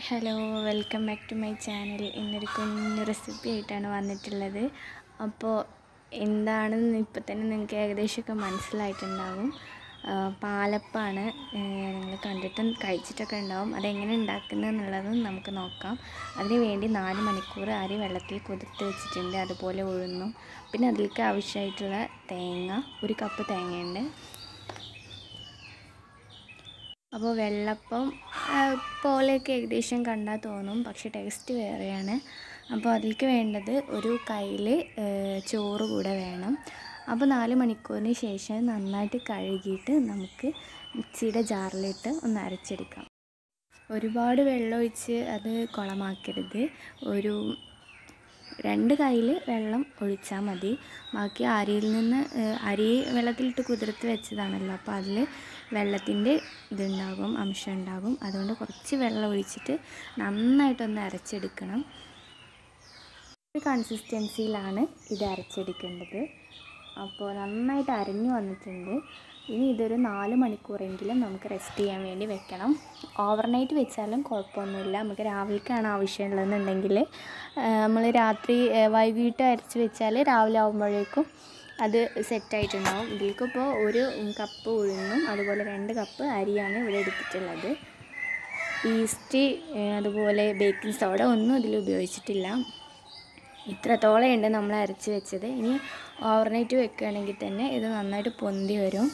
hello welcome back to my channel ഇന്നൊരു കുഞ്ഞു recipe ആയിട്ടാണ് വന്നിട്ടുള്ളത് അപ്പോൾ എന്താണെന്ന് ഇപ്പോൾ തന്നെ നിങ്ങൾക്ക് ഏകദേശമൊക്കെ മനസ്സിലായിട്ടുണ്ടാകും ആ, പാലപ്പാണ് നിങ്ങൾ കണ്ടിട്ടും കഴിച്ചിട്ടൊക്കെ ഉണ്ടാവും അതെങ്ങനെ ഉണ്ടാക്കുന്നത് എന്നുള്ളതും നമുക്ക് നോക്കാം അതിന് വേണ്ടി നാല് മണിക്കൂർ അരി വെള്ളത്തിൽ കുതിർത്ത് വെച്ചിട്ടുണ്ട് അതുപോലെ ഉഴുന്നും പിന്നെ അതിലേക്ക് ആവശ്യമായിട്ടുള്ള തേങ്ങ ഒരു കപ്പ് തേങ്ങയുണ്ട് അപ്പോൾ വെള്ളപ്പം ആ, പോലെയൊക്കെ ഏകദേശം കണ്ടാൽ തോന്നും പക്ഷെ ടേസ്റ്റ് വേറെയാണ് അപ്പോൾ അതിലേക്ക് വേണ്ടത് ഒരു കയ്യിൽ ചോറ് കൂടെ വേണം അപ്പോൾ നാല് മണിക്കൂറിന് ശേഷം നന്നായിട്ട് കഴുകിയിട്ട് നമുക്ക് മിക്സിയുടെ ജാറിലിട്ട് ഒന്ന് അരച്ചെടുക്കാം ഒരുപാട് വെള്ളമൊഴിച്ച് അത് കുളമാക്കരുത് ഒരു രണ്ട് കയ്യിൽ വെള്ളം ഒഴിച്ചാൽ മതി ബാക്കി അരിയിൽ നിന്ന് ഏഹ്, അരി വെള്ളത്തിലിട്ട് കുതിർത്ത് വെച്ചതാണല്ലോ അപ്പോൾ അതിൽ വെള്ളത്തിൻ്റെ ഇതുണ്ടാകും അംശം ഉണ്ടാകും അതുകൊണ്ട് കുറച്ച് വെള്ളം ഒഴിച്ചിട്ട് നന്നായിട്ടൊന്ന് അരച്ചെടുക്കണം ഒരു കൺസിസ്റ്റൻസിയിലാണ് ഇത് അരച്ചെടുക്കേണ്ടത് അപ്പോൾ നന്നായിട്ട് അരഞ്ഞു വന്നിട്ടുണ്ട് ഇനി ഇതൊരു നാല് മണിക്കൂറെങ്കിലും നമുക്ക് റെസ്റ്റ് ചെയ്യാൻ വേണ്ടി വെക്കണം ഓവർനൈറ്റ് വെച്ചാലും കുഴപ്പമൊന്നുമില്ല നമുക്ക് രാവിലേക്കാണ് ആവശ്യമുള്ളതെന്നുണ്ടെങ്കിൽ നമ്മൾ രാത്രി ആ, വൈകിട്ട് അരച്ച് വെച്ചാൽ രാവിലെ ആകുമ്പോഴേക്കും അത് സെറ്റായിട്ടുണ്ടാവും ഇതിലേക്കിപ്പോൾ ഒരു കപ്പ് ഉഴുന്നും അതുപോലെ രണ്ട് കപ്പ് അരിയാണ് ഇവിടെ എടുത്തിട്ടുള്ളത് ഈസ്റ്റ് ആ, അതുപോലെ ബേക്കിംഗ് സോഡ ഒന്നും ഇതിൽ ഉപയോഗിച്ചിട്ടില്ല ഇത്രത്തോളം ഉണ്ട് നമ്മൾ അരച്ച് വെച്ചത് ഇനി ഓവർനൈറ്റ് വെക്കുകയാണെങ്കിൽ തന്നെ ഇത് നന്നായിട്ട് പൊന്തി വരും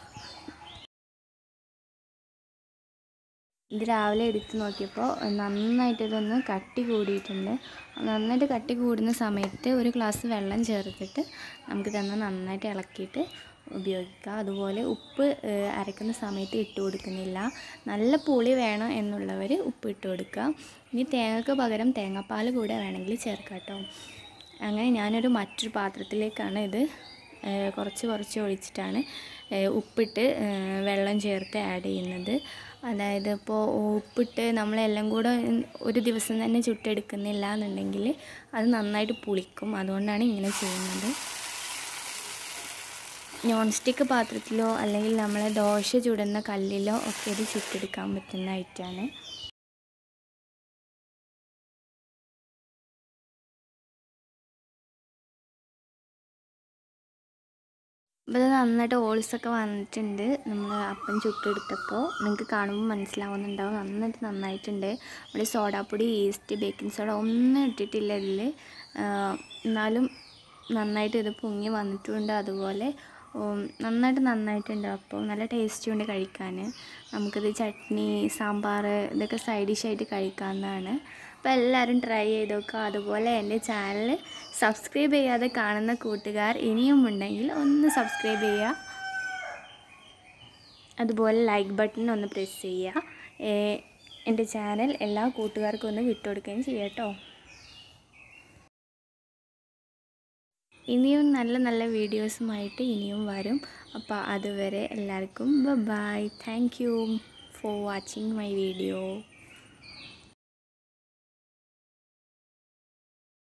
ഇത് രാവിലെ എടുത്ത് നോക്കിയപ്പോൾ നന്നായിട്ട് ഇതൊന്ന് കട്ടി കൂടിയിട്ടുണ്ട് നന്നായിട്ട് കട്ടി കൂടുന്ന സമയത്ത് ഒരു ഗ്ലാസ് വെള്ളം ചേർത്തിട്ട് നമുക്ക് തന്നെ നന്നായിട്ട് ഇളക്കിയിട്ട് ഉപയോഗിക്കാം അതുപോലെ ഉപ്പ് ഏഹ്, അരക്കുന്ന സമയത്ത് ഇട്ട് കൊടുക്കുന്നില്ല നല്ല പുളി വേണം എന്നുള്ളവർ ഉപ്പ് ഇട്ട് കൊടുക്കുക ഇനി തേങ്ങക്ക് പകരം തേങ്ങാപ്പാൽ കൂടെ വേണമെങ്കിൽ ചേർക്കാം കേട്ടോ അങ്ങനെ ഞാനൊരു മറ്റൊരു പാത്രത്തിലേക്കാണ് ഇത് ഏഹ്, കുറച്ച് കുറച്ച് ഒഴിച്ചിട്ടാണ് ഏഹ്, ഉപ്പിട്ട് ഏഹ്, വെള്ളം ചേർത്ത് ആഡ് ചെയ്യുന്നത് അതായത് ഇപ്പോൾ ഉപ്പിട്ട് നമ്മളെല്ലാം കൂടെ ഒരു ദിവസം തന്നെ ചുട്ടെടുക്കുന്നില്ല എന്നുണ്ടെങ്കിൽ അത് നന്നായിട്ട് പുളിക്കും അതുകൊണ്ടാണ് ഇങ്ങനെ ചെയ്യുന്നത് നോൺ സ്റ്റിക്ക് പാത്രത്തിലോ അല്ലെങ്കിൽ നമ്മളെ ദോശ ചുടുന്ന കല്ലിലോ ഒക്കെ ഇത് ചുട്ടെടുക്കാൻ പറ്റുന്ന ഐറ്റമാണ് അപ്പോൾ ഇത് നന്നായിട്ട് ഓൾസൊക്കെ വന്നിട്ടുണ്ട് നമ്മൾ അപ്പം ചുട്ടെടുത്തപ്പോൾ നിങ്ങൾക്ക് കാണുമ്പോൾ മനസ്സിലാവുന്നുണ്ടാവും നന്നായിട്ട് നന്നായിട്ടുണ്ട് നമ്മൾ സോഡാപ്പൊടി ഈസ്റ്റ് ബേക്കിംഗ് സോഡ ഒന്നും ഇട്ടിട്ടില്ല ഇതിൽ എന്നാലും നന്നായിട്ട് ഇത് പൊങ്ങി വന്നിട്ടുണ്ട് അതുപോലെ ഉം, നന്നായിട്ട് നന്നായിട്ടുണ്ട് അപ്പോൾ നല്ല ടേസ്റ്റി ഉണ്ട് കഴിക്കാൻ നമുക്കിത് ചട്നി സാമ്പാർ ഇതൊക്കെ സൈഡ് ഡിഷായിട്ട് കഴിക്കാവുന്നതാണ് അപ്പോൾ എല്ലാവരും ട്രൈ ചെയ്ത് നോക്കുക അതുപോലെ എൻ്റെ ചാനൽ സബ്സ്ക്രൈബ് ചെയ്യാതെ കാണുന്ന കൂട്ടുകാർ ഇനിയും ഉണ്ടെങ്കിൽ ഒന്ന് സബ്സ്ക്രൈബ് ചെയ്യുക അതുപോലെ ലൈക്ക് ബട്ടൺ ഒന്ന് പ്രസ് ചെയ്യുക ഏ, എൻ്റെ ചാനൽ എല്ലാ കൂട്ടുകാർക്കും ഒന്ന് വിട്ടുകൊടുക്കുകയും ചെയ്യാം കേട്ടോ ഇനിയും നല്ല നല്ല വീഡിയോസുമായിട്ട് ഇനിയും വരും അപ്പോൾ അതുവരെ എല്ലാവർക്കും bye thank you for watching my video